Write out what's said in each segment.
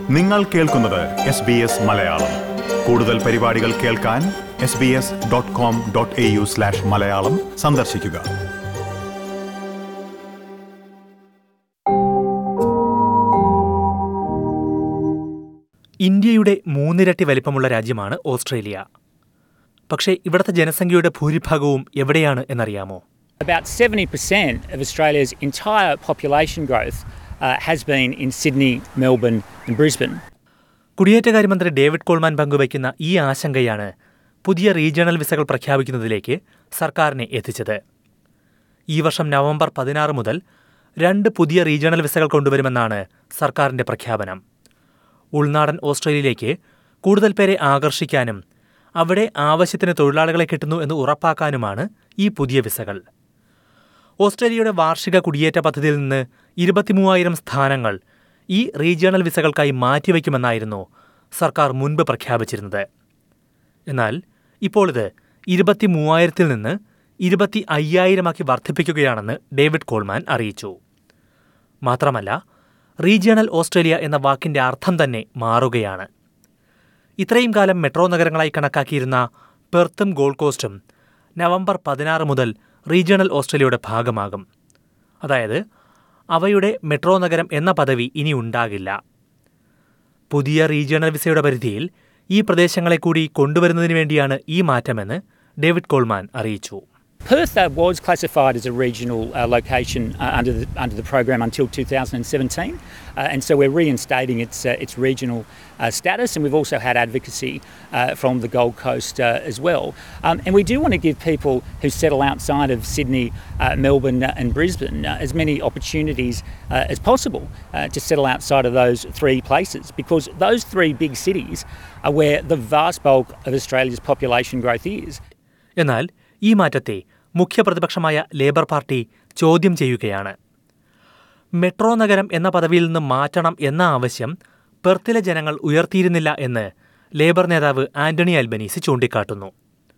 നിങ്ങൾ കേൾക്കുന്നത് S B S Malayalam കൂടുതൽ പരിപാടികൾ കേൾക്കാൻ S B S dot com dot A U slash Malayalam സന്ദർശിക്കുക ഇന്ത്യയുടെ മൂന്നിരട്ടി വലിപ്പമുള്ള രാജ്യമാണ് ഓസ്ട്രേലിയ പക്ഷേ ഇവിടുത്തെ ജനസംഖ്യയുടെ ഭൂരിഭാഗവും എവിടെയാണ് എന്നറിയാമോ About 70% of Australia's entire population growth uh, has been in Sydney, Melbourne, and Brisbane. കുടിയേറ്റകാര്യമന്ത്രി ഡേവിഡ് കോൾമാൻ പങ്കുവയ്ക്കുന്ന ഈ ആശങ്കയാണ് പുതിയ റീജിയണൽ വിസകൾ പ്രഖ്യാപിക്കുന്നതിലേക്ക് സർക്കാരിനെ എത്തിച്ചത് ഈ വർഷം നവംബർ പതിനാറ് മുതൽ രണ്ട് പുതിയ റീജിയണൽ വിസകൾ കൊണ്ടുവരുമെന്നാണ് സർക്കാരിന്റെ പ്രഖ്യാപനം ഉൾനാടൻ ഓസ്ട്രേലിയയിലേക്ക് കൂടുതൽ പേരെ ആകർഷിക്കാനും അവിടെ ആവശ്യത്തിന് തൊഴിലാളികളെ കിട്ടുന്നു എന്ന് ഉറപ്പാക്കാനുമാണ് ഈ പുതിയ വിസകൾ ഓസ്ട്രേലിയയുടെ വാർഷിക കുടിയേറ്റ പദ്ധതിയിൽ നിന്ന് ഇരുപത്തിമൂവായിരം സ്ഥാനങ്ങൾ ഈ റീജിയണൽ വിസകൾക്കായി മാറ്റിവെക്കുമെന്നായിരുന്നു സർക്കാർ മുൻപ് പ്രഖ്യാപിച്ചിരുന്നത് എന്നാൽ ഇപ്പോൾ ഇത് ഇരുപത്തി മൂവായിരത്തിൽ നിന്ന് ഇരുപത്തി അയ്യായിരമാക്കി വർദ്ധിപ്പിക്കുകയാണെന്ന് ഡേവിഡ് കോൾമാൻ അറിയിച്ചു മാത്രമല്ല റീജിയണൽ ഓസ്ട്രേലിയ എന്ന വാക്കിന്റെ അർത്ഥം തന്നെ മാറുകയാണ് ഇത്രയും കാലം മെട്രോ നഗരങ്ങളായി കണക്കാക്കിയിരുന്ന പെർത്തും ഗോൾഡ് കോസ്റ്റും നവംബർ പതിനാറ് മുതൽ റീജിയണൽ ഓസ്ട്രേലിയയുടെ ഭാഗമാകും അതായത് അവയുടെ മെട്രോ നഗരം എന്ന പദവി ഇനി ഉണ്ടാകില്ല പുതിയ റീജിയണൽ വിസയുടെ പരിധിയിൽ ഈ പ്രദേശങ്ങളെ കൂടി കൊണ്ടുവരുന്നതിന് വേണ്ടിയാണ് ഈ മാറ്റമെന്ന് ഡേവിഡ് കോൾമാൻ അറിയിച്ചു Perth uh, was classified as a regional uh, location uh, under, the, under the program until 2017, uh, and so we're reinstating its, uh, its regional uh, status, and we've also had advocacy uh, from the Gold Coast uh, as well. Um, and we do want to give people who settle outside of Sydney, uh, Melbourne, uh, and Brisbane uh, as many opportunities uh, as possible uh, to settle outside of those three places, because those three big cities are where the vast bulk of Australia's population growth is. എന്നാൽ ഈ മാറ്റത്തെ മുഖ്യ പ്രതിപക്ഷമായ labour party ചോദ്യം ചെയ്യുകയാണ് metro നഗരം എന്ന പദവിയിൽ നിന്ന് മാറ്റണം എന്ന ആവശ്യം പെർത്തിലെ ജനങ്ങൾ ഉയർത്തിയിരുന്നില്ല എന്ന് ലേബർ നേതാവ് ആന്റണി അൽബനീസ് ചൂണ്ടിക്കാട്ടുന്നു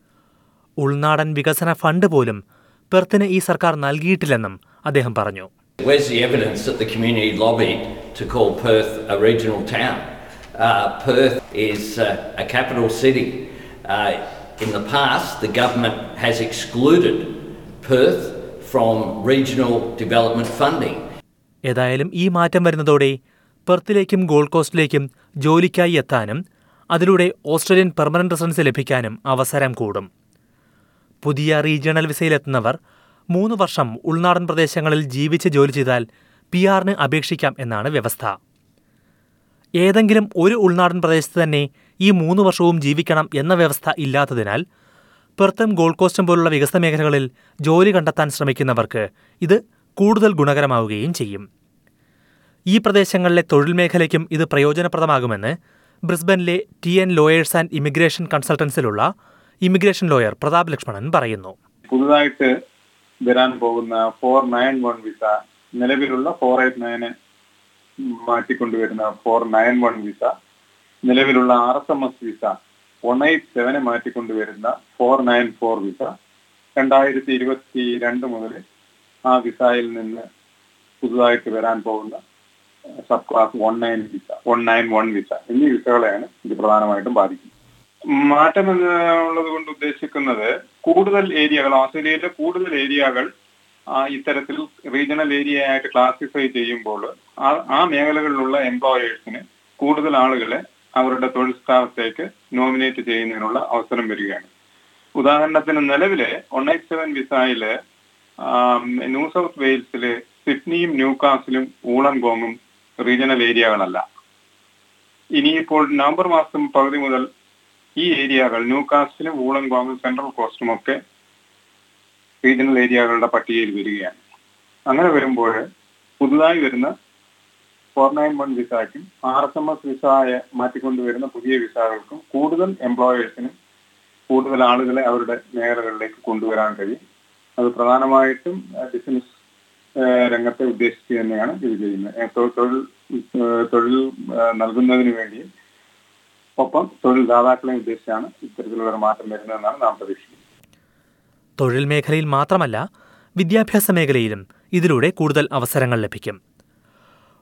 ഉൾനാടൻ വികസന ഫണ്ട് പോലും പെർത്തിന് ഈ സർക്കാർ നൽകിയിട്ടില്ലെന്നും അദ്ദേഹം പറഞ്ഞു Where's the evidence that the community lobbied to call Perth a regional town? Uh, Perth is uh, a capital city. Uh, in the past, the government has excluded Perth from regional development funding. ഏതായാലും ഈ മാറ്റം വരുന്നതോടെ പെർത്തിലേക്കും gold കോസ്റ്റിലേക്കും ജോലിക്കായി എത്താനും അതിലൂടെ Australian permanent residence ലഭിക്കാനും അവസരം കൂടും പുതിയ റീജിയണൽ വിസയിലെത്തുന്നവർ മൂന്ന് വർഷം ഉൾനാടൻ പ്രദേശങ്ങളിൽ ജീവിച്ച് ജോലി ചെയ്താൽ പി ആറിന് അപേക്ഷിക്കാം എന്നാണ് വ്യവസ്ഥ ഏതെങ്കിലും ഒരു ഉൾനാടൻ പ്രദേശത്ത് തന്നെ ഈ മൂന്ന് വർഷവും ജീവിക്കണം എന്ന വ്യവസ്ഥ ഇല്ലാത്തതിനാൽ പെർത്തും ഗോൾഡ് കോസ്റ്റും പോലുള്ള വികസന മേഖലകളിൽ ജോലി കണ്ടെത്താൻ ശ്രമിക്കുന്നവർക്ക് ഇത് കൂടുതൽ ഗുണകരമാവുകയും ചെയ്യും ഈ പ്രദേശങ്ങളിലെ തൊഴിൽ മേഖലയ്ക്കും ഇത് പ്രയോജനപ്രദമാകുമെന്ന് ബ്രിസ്ബനിലെ T N lawyers and immigration കൺസൾട്ടൻസിലുള്ള ഇമിഗ്രേഷൻ ലോയർ പ്രതാപ് ലക്ഷ്മണൻ പറയുന്നു പുതുതായിട്ട് വരാൻ പോകുന്ന ഫോർ നയൻ വൺ വിസ നിലവിലുള്ള ഫോർ എയ്റ്റ് നയന് മാറ്റിക്കൊണ്ടുവരുന്ന ഫോർ നയൻ വൺ വിസ നിലവിലുള്ള R S M S visa one eight seven മാറ്റിക്കൊണ്ടുവരുന്ന ഫോർ നയൻ ഫോർ വിസ രണ്ടായിരത്തി ഇരുപത്തി രണ്ട് മുതൽ ആ വിസയിൽ നിന്ന് പുതുതായിട്ട് വരാൻ പോകുന്ന sub class one nine visa one nine one visa എന്നീ വിസകളെയാണ് ഇത് പ്രധാനമായിട്ടും ബാധിക്കുന്നത് മാറ്റം എന്നുള്ളത് കൊണ്ട് ഉദ്ദേശിക്കുന്നത് കൂടുതൽ ഏരിയകൾ ഓസ്ട്രേലിയയിലെ കൂടുതൽ ഏരിയകൾ ആ, ഇത്തരത്തിൽ റീജിയണൽ ഏരിയ ആയിട്ട് ക്ലാസിഫൈ ചെയ്യുമ്പോൾ ആ ആ മേഖലകളിലുള്ള എംപ്ലോയേഴ്സിന് കൂടുതൽ ആളുകളെ അവരുടെ തൊഴിൽ സ്ഥാനത്തേക്ക് നോമിനേറ്റ് ചെയ്യുന്നതിനുള്ള അവസരം വരികയാണ് ഉദാഹരണത്തിന് നിലവിലെ വൺ എയ്റ്റ് സെവൻ വിസയില് ന്യൂ സൗത്ത് വെയിൽസില് സിഡ്നിയും ന്യൂകാസിലും ഊളൻഗോങ്ങും റീജിയണൽ ഏരിയകളല്ല ഇനിയിപ്പോൾ നവംബർ മാസം പകുതി മുതൽ ഈ ഏരിയകൾ ന്യൂകാസ്റ്റിലും ഊളൻഗോങ്ങും സെൻട്രൽ കോസ്റ്റും ഒക്കെ റീജിയണൽ ഏരിയകളുടെ പട്ടികയിൽ വരികയാണ് അങ്ങനെ വരുമ്പോൾ പുതുതായി വരുന്ന ഫോർ നയൻ വൺ വിസയ്ക്കും ആർ എസ് എം എസ് വിസയെ മാറ്റിക്കൊണ്ടുവരുന്ന പുതിയ വിസകൾക്കും കൂടുതൽ എംപ്ലോയേഴ്സിനും കൂടുതൽ ആളുകളെ അവരുടെ മേഖലകളിലേക്ക് കൊണ്ടുവരാൻ കഴിയും അത് പ്രധാനമായിട്ടും ബിസിനസ് രംഗത്തെ ഉദ്ദേശിച്ച് തന്നെയാണ് ഇത് ചെയ്യുന്നത് ഏഹ് തൊ- തൊഴിൽ ഏഹ് തൊഴിൽ ഏഹ് നൽകുന്നതിന് വേണ്ടിയും ഒപ്പം തൊഴിൽ ദാതാക്കളെ ഉദ്ദേശിച്ചാണ് ഇത്തരത്തിലുള്ള ഒരു മാറ്റം വരുന്നതെന്നാണ് നാം പ്രതീക്ഷിക്കുന്നത് തൊഴിൽ മേഖലയിൽ മാത്രമല്ല വിദ്യാഭ്യാസ മേഖലയിലും ഇതിലൂടെ കൂടുതൽ അവസരങ്ങൾ ലഭിക്കും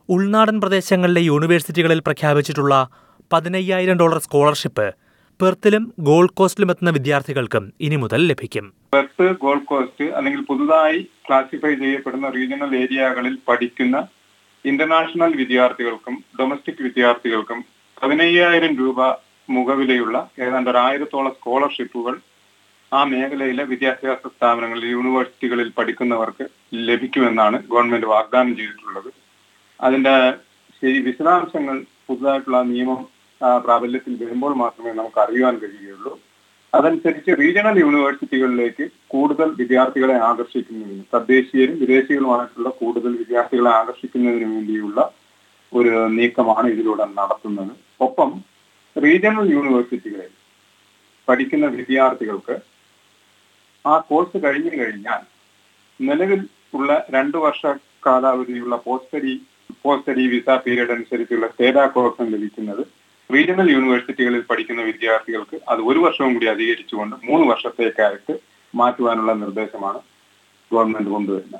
ഉൾനാടൻ പ്രദേശങ്ങളിലെ യൂണിവേഴ്സിറ്റികളിൽ പ്രഖ്യാപിച്ചിട്ടുള്ള പതിനയ്യായിരം ഡോളർ സ്കോളർഷിപ്പ് പെർത്തിലും ഗോൾഡ് കോസ്റ്റിലും എത്തുന്ന വിദ്യാർത്ഥികൾക്കും ഇനി മുതൽ ലഭിക്കും പെർത്ത് ഗോൾഡ് കോസ്റ്റ് അല്ലെങ്കിൽ പുതുതായി ക്ലാസിഫൈ ചെയ്യപ്പെടുന്ന റീജിയണൽ ഏരിയകളിൽ പഠിക്കുന്ന ഇന്റർനാഷണൽ വിദ്യാർത്ഥികൾക്കും ഡൊമസ്റ്റിക് വിദ്യാർത്ഥികൾക്കും പതിനയ്യായിരം രൂപ മുഖവിലയുള്ള ഏതാണ്ട് ഒരു ആയിരത്തോളം സ്കോളർഷിപ്പുകൾ ആ മേഖലയിലെ വിദ്യാഭ്യാസ സ്ഥാപനങ്ങളിൽ യൂണിവേഴ്സിറ്റികളിൽ പഠിക്കുന്നവർക്ക് ലഭിക്കുമെന്നാണ് ഗവൺമെന്റ് വാഗ്ദാനം ചെയ്തിട്ടുള്ളത് അതിന്റെ ശരി വിശദാംശങ്ങൾ പുതുതായിട്ടുള്ള നിയമം ആ, പ്രാബല്യത്തിൽ വരുമ്പോൾ മാത്രമേ നമുക്ക് അറിയുവാൻ കഴിയുകയുള്ളൂ അതനുസരിച്ച് റീജിയണൽ യൂണിവേഴ്സിറ്റികളിലേക്ക് കൂടുതൽ വിദ്യാർത്ഥികളെ ആകർഷിക്കുന്നതിന് തദ്ദേശീയരും വിദേശികളുമായിട്ടുള്ള കൂടുതൽ വിദ്യാർത്ഥികളെ ആകർഷിക്കുന്നതിന് വേണ്ടിയുള്ള ഒരു നീക്കമാണ് ഇതിലൂടെ നടത്തുന്നത് ഒപ്പം റീജിയണൽ യൂണിവേഴ്സിറ്റികളിൽ പഠിക്കുന്ന വിദ്യാർത്ഥികൾക്ക് ആ കോഴ്സ് കഴിഞ്ഞു കഴിഞ്ഞാൽ നിലവിൽ ഉള്ള രണ്ടു വർഷ കാലാവധിയുള്ള post study post study visa period അനുസരിച്ചുള്ള സ്റ്റേറ്റ് കോഴ്സ് ലഭിക്കുന്നത് റീജിയണൽ യൂണിവേഴ്സിറ്റികളിൽ പഠിക്കുന്ന വിദ്യാർത്ഥികൾക്ക് അത് ഒരു വർഷവും കൂടി അധികരിച്ചുകൊണ്ട് മൂന്ന് വർഷത്തേക്കായിട്ട് മാറ്റുവാനുള്ള നിർദ്ദേശമാണ് ഗവൺമെന്റ് കൊണ്ടുവരുന്നത്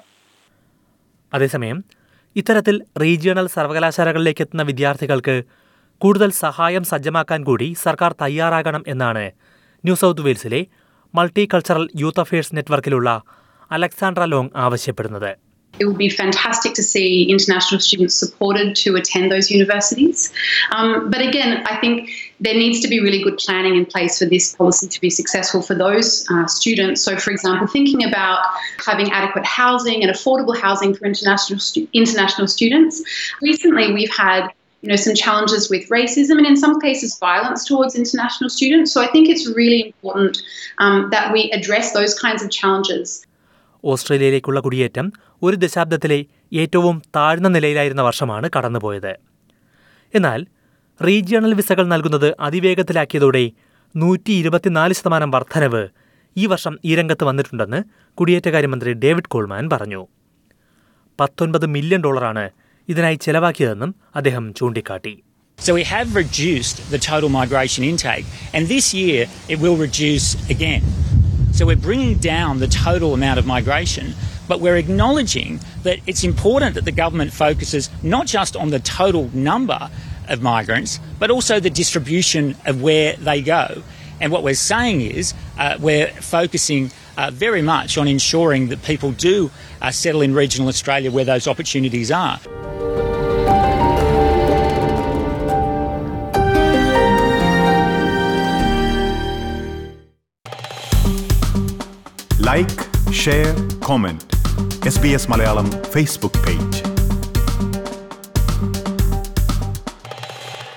അതേസമയം ഇത്തരത്തിൽ റീജിയണൽ സർവകലാശാലകളിലേക്ക് എത്തുന്ന വിദ്യാർത്ഥികൾക്ക് കൂടുതൽ സഹായം സജ്ജമാക്കാൻ കൂടി സർക്കാർ തയ്യാറാകണം എന്നാണ് ന്യൂ സൗത്ത് വെയിൽസിലെ മൾട്ടി കൾച്ചറൽ യൂത്ത് അഫയേഴ്സ് നെറ്റ്വർക്കിലുള്ള അലക്സാണ്ട്ര ലോങ് ആവശ്യപ്പെടുന്നത് It would be fantastic to see international students supported to attend those universities. Um, but again, I think there needs to be really good planning in place for this policy to be successful for those uh, students. So, for example, thinking about having adequate housing and affordable housing for international stu- international students. Recently, we've had you know some challenges with racism and in some cases violence towards international students. So I think it's really important um, that we address those kinds of challenges. ഓസ്ട്രേലിയയിലേക്കുള്ള കുടിയേറ്റം ഒരു ദശാബ്ദത്തിലെ ഏറ്റവും താഴ്ന്ന നിലയിലായിരുന്ന വർഷമാണ് കടന്നുപോയത് എന്നാൽ regional വിസകൾ നൽകുന്നത് അതിവേഗത്തിലാക്കിയതോടെ നൂറ്റി ഇരുപത്തിനാല് ശതമാനം വർധനവ് ഈ വർഷം ഈ രംഗത്ത് വന്നിട്ടുണ്ടെന്ന് കുടിയേറ്റകാര്യമന്ത്രി ഡേവിഡ് കോൾമാൻ പറഞ്ഞു പത്തൊൻപത് മില്യൺ ഡോളറാണ് ഇതിനായി ചെലവാക്കിയതെന്നും അദ്ദേഹം ചൂണ്ടിക്കാട്ടി So we have reduced the total migration intake, and this year it will reduce again. So we're bringing down the total amount of migration, but we're acknowledging that it's important that the government focuses not just on the total number of migrants, but also the distribution of where they go. And what we're saying is uh, we're focusing uh, very much on ensuring that people do uh, settle in regional Australia where those opportunities are. Like share comment S B S Malayalam Facebook page